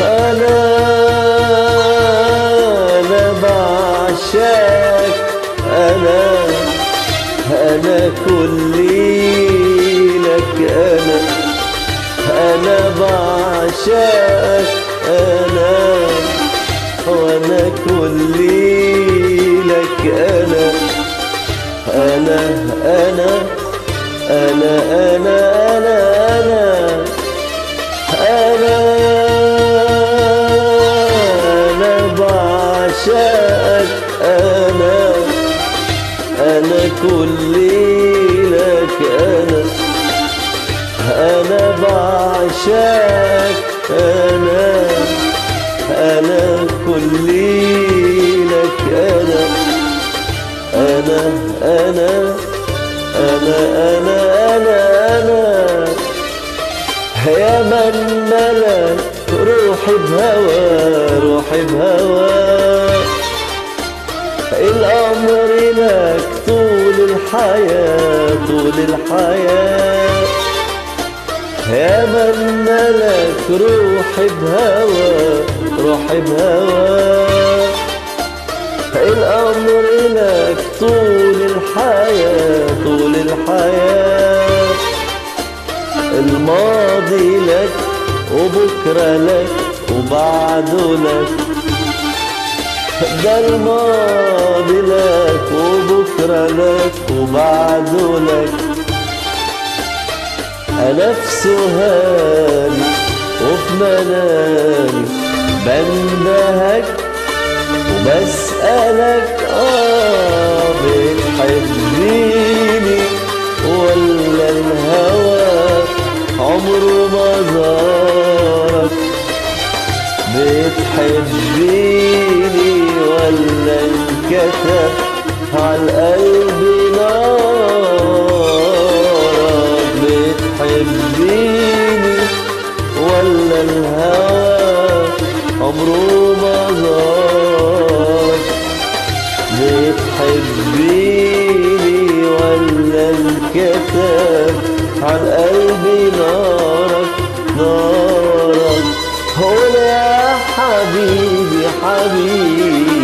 أنا أنا بعشقك أنا أنا كلي لك أنا أنا بعشقك أنا وأنا كلي لك أنا أنا أنا أنا أنا أنا أنا أنا أنا بعشقك أنا أنا كلي لك أنا أنا بعشقك أنا أنا كلي لك أنا أنا أنا أنا أنا أنا أنا يا من ملك روحي بهوى روحي بهوى الأمر لك طول الحياة طول الحياة يا من ملك روحي بهوى روحي بهوى الأمر لك طول الحياة طول الحياة الماضي لك وبكرة لك وبعده لك ده الماضي لك وبكرة لك وبعده لك أنا في سهالي وفي منامي بندهك وبسألك آه بتحبيني ولا الهوى عمره ما زارك بتحبيني ولا انكتب عالقلب نارك بتحبيني ولا الهوى عمره ما زارك بتحبيني ولا انكتب عالقلب نارك نارك قول يا حبيبي حبيبي